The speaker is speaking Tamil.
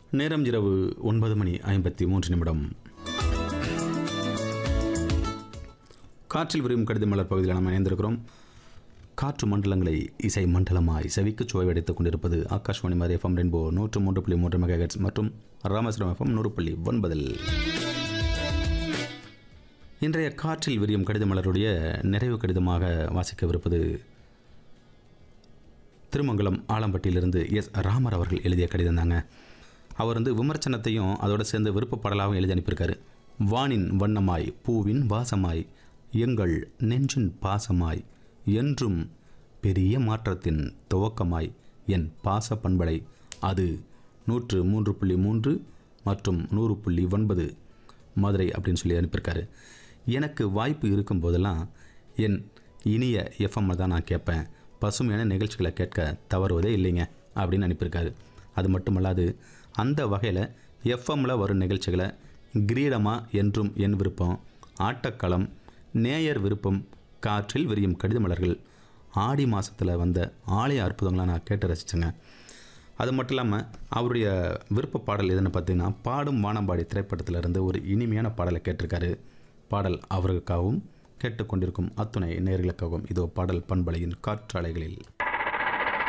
நேரம் இரவு ஒன்பது மணி ஐம்பத்தி மூன்று நிமிடம் காற்றில் விரியும் கடித மலர் பகுதியில் நாம் இணைந்திருக்கிறோம் காற்று மண்டலங்களை இசை மண்டலமாய் செவிக்கு சுவையடைத்துக் கொண்டிருப்பது ஆகாஷ்வாணி மாதிரி எஃப்எம் ரெயின்போ நூற்று மூன்று புள்ளி மூன்று மெகாஹெட்ஸ் மற்றும் ராமேஸ்வரம் எஃப்எம் நூறு புள்ளி ஒன்பதில் இன்றைய காற்றில் விரியும் கடித மலருடைய நிறைவு கடிதமாக வாசிக்கவிருப்பது திருமங்கலம் ஆலம்பட்டியிலிருந்து எஸ் ராமர் அவர்கள் எழுதிய கடிதம் தாங்க அவர் வந்து விமர்சனத்தையும் அதோட சேர்ந்து விருப்ப பாடலாகவும் எழுதி அனுப்பியிருக்காரு வானின் வண்ணமாய் பூவின் வாசமாய் எங்கள் நெஞ்சின் பாசமாய் என்றும் பெரிய மாற்றத்தின் துவக்கமாய் என் பாச பண்பலை அது நூற்று மூன்று புள்ளி மூன்று மற்றும் நூறு புள்ளி ஒன்பது மதுரை அப்படின்னு சொல்லி அனுப்பியிருக்காரு எனக்கு வாய்ப்பு இருக்கும் போதெல்லாம் என் இனிய எஃப்எம்மில் தான் நான் கேட்பேன் பசுமையான நிகழ்ச்சிகளை கேட்க தவறுவதே இல்லைங்க அப்படின்னு அனுப்பியிருக்காரு அது மட்டுமல்லாது அந்த வகையில் எஃப்எம்மில் வரும் நிகழ்ச்சிகளை கிரீடமாக என்றும் என் விருப்பம் ஆட்டக்களம் நேயர் விருப்பம் காற்றில் விரியும் கடித மலர்கள் ஆடி மாதத்தில் வந்த ஆலய அற்புதங்களை நான் கேட்டு ரசித்தேங்க அது மட்டும் இல்லாமல் அவருடைய விருப்ப பாடல் எதுன்னு பார்த்தீங்கன்னா பாடும் வானம்பாடி திரைப்படத்திலிருந்து ஒரு இனிமையான பாடலை கேட்டிருக்காரு பாடல் அவர்களுக்காகவும் கேட்டுக்கொண்டிருக்கும் அத்துணை நேர்களுக்காகவும் இதோ பாடல் பண்பலையின் காற்றாலைகளில்